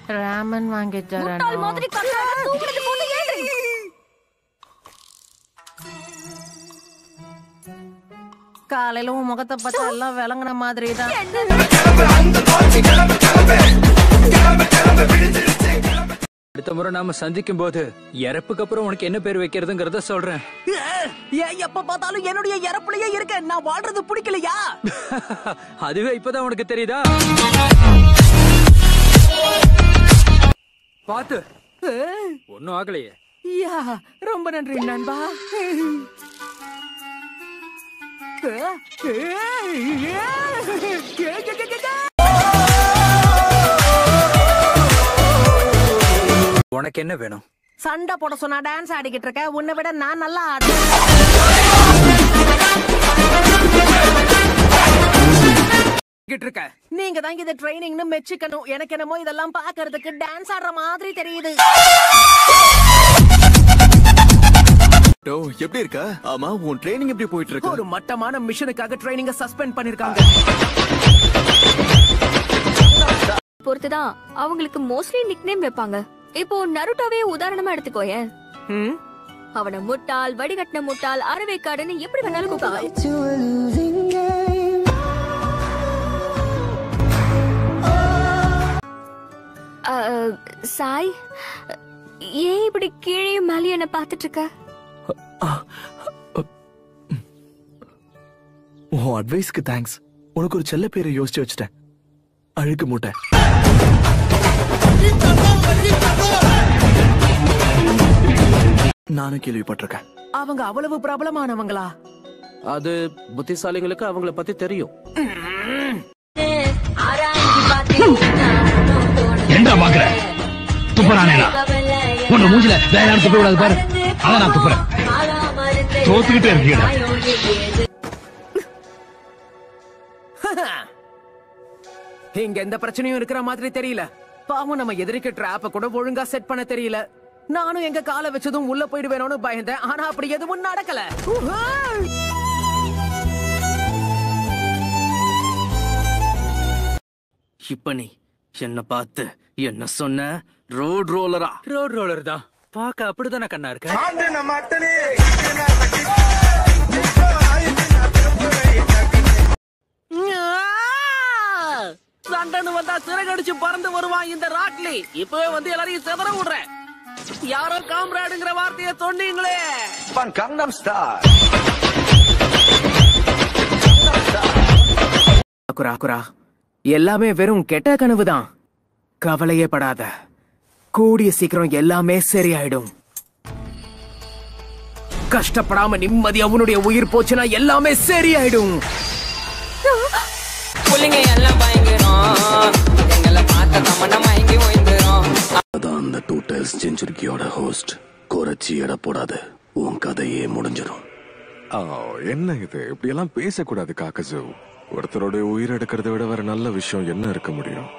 ராமன் வாங்கி முட்டாள் தரணும் மாதிரி கத்தாத, தூங்குறது போட்டு ஏறு. காலையில உன் முகத்தை பார்த்தா எல்லாம் விளங்குன மாதிரி தான் அடுத்த முறை நாம சந்திக்கும் போது இறப்புக்கு அப்புறம் உனக்கு என்ன பேர் வைக்கிறதுங்கிறத சொல்றேன் ஏன் எப்ப பார்த்தாலும் என்னுடைய இறப்புலயே இருக்க நான் வாழ்றது பிடிக்கலையா அதுவே இப்பதான் உனக்கு தெரியுதா பாத்து ஒன்னும் ஆகலையே யா ரொம்ப நன்றி நண்பா உனக்கு என்ன வேணும் சண்டை போட சொன்னா டான்ஸ் ஆடிக்கிட்டு இருக்க உன்னை விட நான் நல்லா ஆடுறேன் கிட்ட இருக்க நீங்க தான் இது ட்ரைனிங்னு மெச்சுக்கணும் எனக்கு என்னமோ இதெல்லாம் பாக்குறதுக்கு டான்ஸ் ஆடுற மாதிரி தெரியுது டோ எப்படி இருக்க ஆமா உன் ட்ரைனிங் எப்படி போயிட்டு இருக்கு ஒரு மட்டமான மிஷனுக்காக ட்ரைனிங்க சஸ்பெண்ட் பண்ணிருக்காங்க பொறுத்துதான் அவங்களுக்கு மோஸ்ட்லி நிக்நேம் வைப்பாங்க இப்போ நருட்டோவே உதாரணமா எடுத்துக்கோயேன் ம்? அவன முட்டாள் வடிகட்டின முட்டாள் அறவேக்காடுன்னு எப்படி வேணாலும் கூப்பிடலாம் அஹ், சாய் ஏன் இப்படி கீழே மேலே என்ன பார்த்துட்டு இருக்க உன் அட்வைஸ்க்கு தேங்க்ஸ் உனக்கு ஒரு செல்ல பேரை யோசிச்சு வச்சுட்டேன் அழுக்கு மூட்டை நானும் கேள்விப்பட்டிருக்கேன் அவங்க அவ்வளவு பிரபலமானவங்களா அது புத்திசாலிங்களுக்கு அவங்கள பத்தி தெரியும் என்ன பாக்குற துப்புறானேனா உன்னை மூஞ்சில வேற யாரும் துப்ப விடாது பாரு அதான் நான் துப்புறேன் தோத்துக்கிட்டே இருக்கீடா இங்க எந்த பிரச்சனையும் இருக்கிற மாதிரி தெரியல பாவம் நம்ம எதிரிக்கு ட்ராப்ப கூட ஒழுங்கா செட் பண்ண தெரியல நானும் எங்க காலை வச்சதும் உள்ள போயிடுவேணும்னு பயந்தேன் ஆனா அப்படி எதுவும் நடக்கல உஹா! இப்ப நீ என்ன பார்த்து என்ன சொன்ன ரோட் ரோலரா ரோட் ரோலர் தான் பார்க்க அப்படிதானே கண்ணா இருக்க சண்டைன்னு வந்தா சிறகடிச்சு பறந்து வருவான் இந்த ராக்லி இப்பவே வந்து எல்லாரையும் செதற விடுறேன் யாரோ காம்ராடுங்கிற வார்த்தையை சொன்னீங்களே குரா குரா எல்லாமே வெறும் கெட்ட கனவுதான் கவலையே படாத கூடிய சீக்கிரம் எல்லாமே சரியாயிடும் கஷ்டப்படாம நிம்மதி அவனுடைய உயிர் போச்சுன்னா எல்லாமே சரியாயிடும் புள்ளிங்க எல்லாம் பயங்கரம் எங்களை பார்த்த தமன்னா மயங்கி ஓய்ந்துரும் அதான் அந்த டூ டைல்ஸ் செஞ்சுரிக்கியோட ஹோஸ்ட் குறைச்சி எடை போடாத உன் கதையே முடிஞ்சிடும் என்ன இது இப்படி எல்லாம் பேசக்கூடாது காக்கசு ஒருத்தரோட உயிர் எடுக்கிறத விட வேற நல்ல விஷயம் என்ன இருக்க முடியும்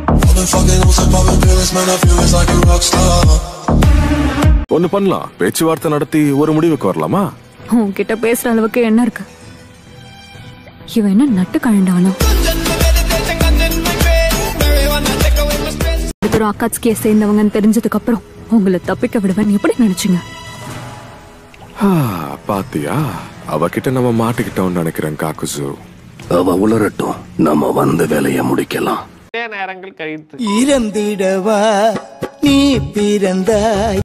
ஒண்ணு பண்ணலாம் பேச்சுவார்த்தை நடத்தி ஒரு முடிவுக்கு வரலாமா உன்கிட்ட பேசுற அளவுக்கு என்ன இருக்கு இவன் என்ன நட்டு கழண்டாலும் ஒரு அக்காட்சியை சேர்ந்தவங்கன்னு தெரிஞ்சதுக்கு அப்புறம் உங்களை தப்பிக்க விடுவேன் எப்படி நினைச்சீங்க ஆ, பாத்தியா அவகிட்ட நம்ம மாட்டிக்கிட்டோம்னு நினைக்கிறேன் காக்குசு அவ உளரட்டும் நம்ம வந்து வேலையை முடிக்கலாம் நேரங்கள் கழித்து இறந்திடவா நீ பிறந்தாய்